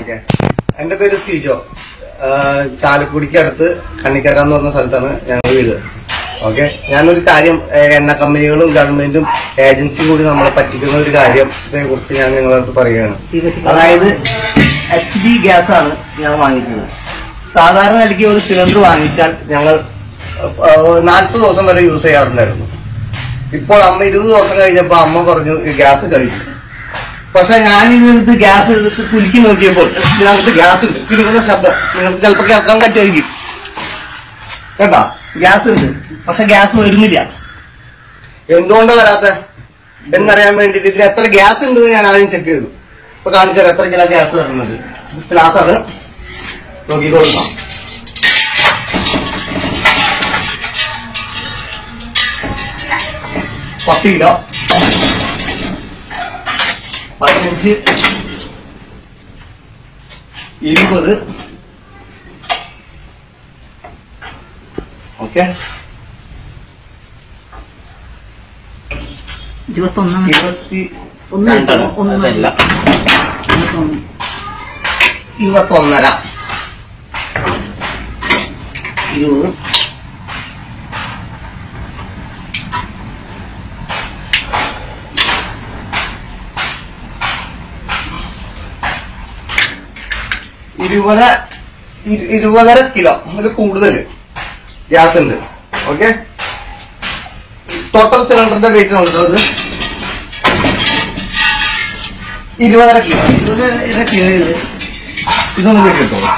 Okay എന്റെ പേര് സിജോ ആഹ് ചാലക്കുടിക്ക് അടുത്ത് കണ്ണിക്കര എന്ന് പറഞ്ഞ സ്ഥലത്താണ് ഞങ്ങൾ വീട് ഓക്കെ ഞാനൊരു കാര്യം ഏഹ് എണ്ണ കമ്പനികളും ഗവൺമെന്റും ഏജൻസിയും കൂടി നമ്മളെ പറ്റിക്കുന്ന ഒരു കാര്യത്തെ കുറിച്ച് ഞാൻ നിങ്ങളടുത്ത് പറയുകയാണ് അതായത് എച്ച് ഡി ഗ്യാസ് ആണ് ഞാൻ വാങ്ങിച്ചത് സാധാരണ നിലയ്ക്ക് ഒരു സിലിണ്ടർ വാങ്ങിച്ചാൽ ഞങ്ങൾ നാൽപ്പത് ദിവസം വരെ യൂസ് ചെയ്യാറുണ്ടായിരുന്നു ഇപ്പോൾ അമ്മ ഇരുപത് ദിവസം കഴിഞ്ഞപ്പോ അമ്മ പറഞ്ഞു "ഈ ഗ്യാസ് കഴിഞ്ഞു പക്ഷെ ഞാൻ ഇതെടുത്ത് ഗ്യാസ് എടുത്ത് കുലുക്കി നോക്കിയപ്പോൾ ഇതിനകത്ത് ഗ്യാസ് ഉണ്ട് ഇതിനുള്ള ശബ്ദം നിങ്ങൾക്ക് ചിലപ്പോൾ കേൾക്കാൻ പറ്റുമായിരിക്കും കേട്ടാ ഗ്യാസ് ഉണ്ട് പക്ഷെ ഗ്യാസ് വരുന്നില്ല എന്തുകൊണ്ടാ വരാത്ത എന്നറിയാൻ വേണ്ടിട്ട് ഇതിന് എത്ര ഗ്യാസ് ഉണ്ട് ഞാൻ ആദ്യം ചെക്ക് ചെയ്തു ഇപ്പൊ കാണിച്ചാൽ എത്ര കിലോ ഗ്യാസ് വരുന്നത് ഗ്ലാസ് ആണ് നോക്കി കൊടുക്കാം പത്ത് കിലോ പതിനഞ്ച് ഇരുപത് ഓക്കെ ഇരുപത്തൊന്നാം ഇരുപത്തി ഒന്ന് രണ്ടാണ്. ഒന്ന് അതല്ല ഇരുപത്തൊന്ന്. ഇരുപത്തൊന്നര ഇരുപത് ഇരുപത് ഇരു- ഇരുപതര കിലോ അതിൽ കൂടുതൽ ഗ്യാസ് ഉണ്ട് ഓക്കെ ടോട്ടൽ സിലിണ്ടറിന്റെ വെയിറ്റ് ഉണ്ടോ ഇത് ഇരുപതര കിലോ ഇരുപതര കിലോ ഇത് ഇതൊന്ന് വീട്ടിൽ കിട്ടുമോ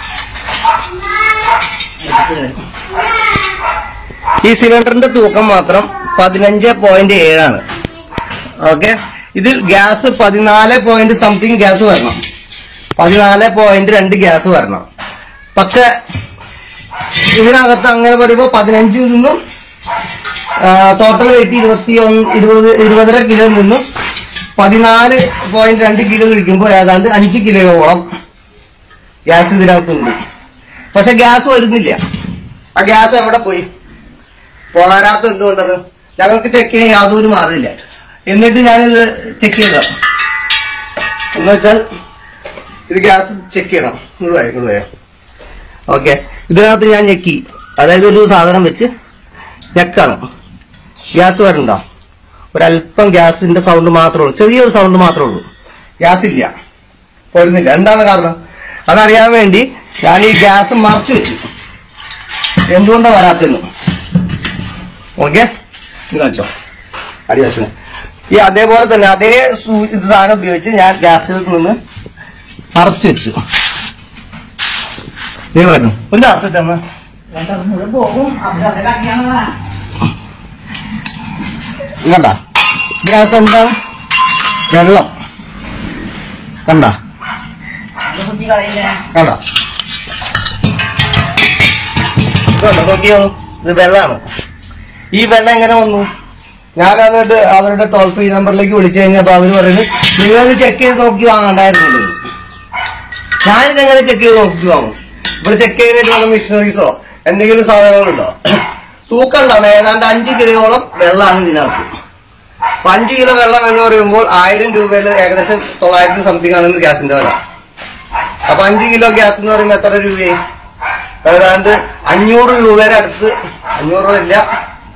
ഈ സിലിണ്ടറിന്റെ തൂക്കം മാത്രം പതിനഞ്ച് പോയിന്റ് ഏഴാണ് ഓക്കെ ഇതിൽ ഗ്യാസ് പതിനാല് പോയിന്റ് സംതിങ് ഗ്യാസ് വരണം പതിനാല് പോയിന്റ് രണ്ട് ഗ്യാസ് വരണം പക്ഷെ ഇതിനകത്ത് അങ്ങനെ പറയുമ്പോൾ പതിനഞ്ചിൽ നിന്നും ടോട്ടൽ വെയിറ്റ് ഇരുപത്തി ഒന്ന് ഇരുപത് ഇരുപതര കിലോ നിന്നും പതിനാല് പോയിന്റ് രണ്ട് കിലോ കഴിക്കുമ്പോൾ ഏതാണ്ട് അഞ്ച് കിലോയോളം ഗ്യാസ് ഇതിനകത്തുണ്ട് പക്ഷെ ഗ്യാസ് വരുന്നില്ല ആ ഗ്യാസ് എവിടെ പോയി പോരാത്ത എന്തുകൊണ്ടത് ഞങ്ങൾക്ക് ചെക്ക് ചെയ്യാൻ യാതൊരു മാറില്ല എന്നിട്ട് ഞാനിത് ചെക്ക് ചെയ്ത എന്ന് വെച്ചാൽ ഇത് ഗ്യാസ് ചെക്ക് ചെയ്യണം ഇങ്ങോട്ട് ഇങ്ങോട്ട് ഓക്കെ ഇതിനകത്ത് ഞാൻ ഞെക്കി അതായത് ഒരു സാധനം വെച്ച് ഞെക്കണം ഗ്യാസ് വരണ്ട ഒരല്പം ഗ്യാസിന്റെ സൗണ്ട് മാത്രമേ ഉള്ളൂ ചെറിയൊരു സൗണ്ട് മാത്രമേ ഉള്ളൂ ഗ്യാസ് ഇല്ല വരുന്നില്ല എന്താണ് കാരണം അതറിയാൻ വേണ്ടി ഞാൻ ഈ ഗ്യാസ് മറച്ചു വെച്ചു എന്തുകൊണ്ടാണ് വരാത്തെന്ന് ഓക്കെ കാണിച്ചോ അടിവശം ഈ അതേപോലെ തന്നെ അതേ സൂ- ഇത് സാധനം ഉപയോഗിച്ച് ഞാൻ ഗ്യാസിൽ നിന്ന് മറച്ചു വെച്ചു ഇതേ പറഞ്ഞു ഒന്ന് അർത്ഥത്തെ അമ്മ രണ്ടത് മുഴുവൻ പോകും അവിടെ അവിടെ കാണിക്കാനുള്ളതാ ഇത് കണ്ട ഇതിനകത്ത് എന്താണ് വെള്ളം കണ്ട അത് കുത്തി കളയില്ലേ കണ്ട ഇതുണ്ട് നോക്കിയോ ഇത് വെള്ളമാണ് ഈ വെള്ളം എങ്ങനെ വന്നു ഞാൻ എന്നിട്ട് അവരുടെ ടോൾ ഫ്രീ നമ്പറിലേക്ക് വിളിച്ചു കഴിഞ്ഞപ്പോ അവര് പറയുന്നത് നിങ്ങളത് ചെക്ക് ചെയ്ത് നോക്കി വാങ്ങണ്ടായിരുന്നില്ല ഞാനിതെങ്ങനെ ചെക്ക് ചെയ്ത് നോക്കി വാങ്ങും ഇവിടെ ചെക്ക് ചെയ്യാനായിട്ട് മിഷനറീസോ എന്തെങ്കിലും സാധനങ്ങളുണ്ടോ തൂക്കണ്ടാണ് ഏതാണ്ട് അഞ്ച് കിലോയോളം വെള്ളമാണ് ഇതിനകത്ത് അപ്പൊ അഞ്ച് കിലോ വെള്ളം എന്ന് പറയുമ്പോൾ ആയിരം രൂപയിൽ ഏകദേശം തൊള്ളായിരത്തി സംതിങ് ആണ് ഇന്ന് ഗ്യാസിന്റെ വില അപ്പൊ അഞ്ച് കിലോ ഗ്യാസ് എന്ന് പറയുമ്പോൾ എത്ര രൂപയായി ഏതാണ്ട് അഞ്ഞൂറ് രൂപയുടെ അടുത്ത് അഞ്ഞൂറ് രൂപ ഇല്ല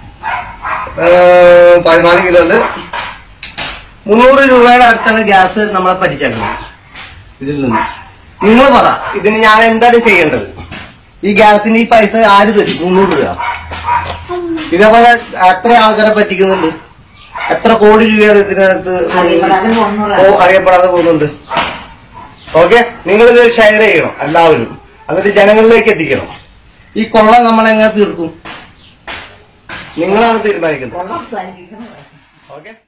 ഏഹ് പതിനാല് കിലോയില് മുന്നൂറ് രൂപയുടെ അടുത്താണ് ഗ്യാസ് നമ്മളെ പറ്റിച്ചേക്കുന്നത് ഇതിൽ നിന്ന് നിങ്ങൾ പറ ഇതിന് ഞാൻ എന്താണ് ചെയ്യേണ്ടത് ഈ ഗ്യാസിന് ഈ പൈസ ആര് തരും മുന്നൂറ് രൂപ ഇതേപോലെ എത്ര ആൾക്കാരെ പറ്റിക്കുന്നുണ്ട് എത്ര കോടി രൂപയാണ് ഇതിനകത്ത് അറിയപ്പെടാതെ പോകുന്നതാ. ഓ അറിയപ്പെടാതെ പോകുന്നുണ്ട് ഓക്കെ നിങ്ങളിത് ഷെയർ ചെയ്യണം എല്ലാവരും എന്നിട്ട് ജനങ്ങളിലേക്ക് എത്തിക്കണം ഈ കൊള്ള നമ്മളെങ്ങനെ തീർക്കും നിങ്ങളാണ് തീരുമാനിക്കുന്നത് കൊള്ളാം സാധനം ഓക്കെ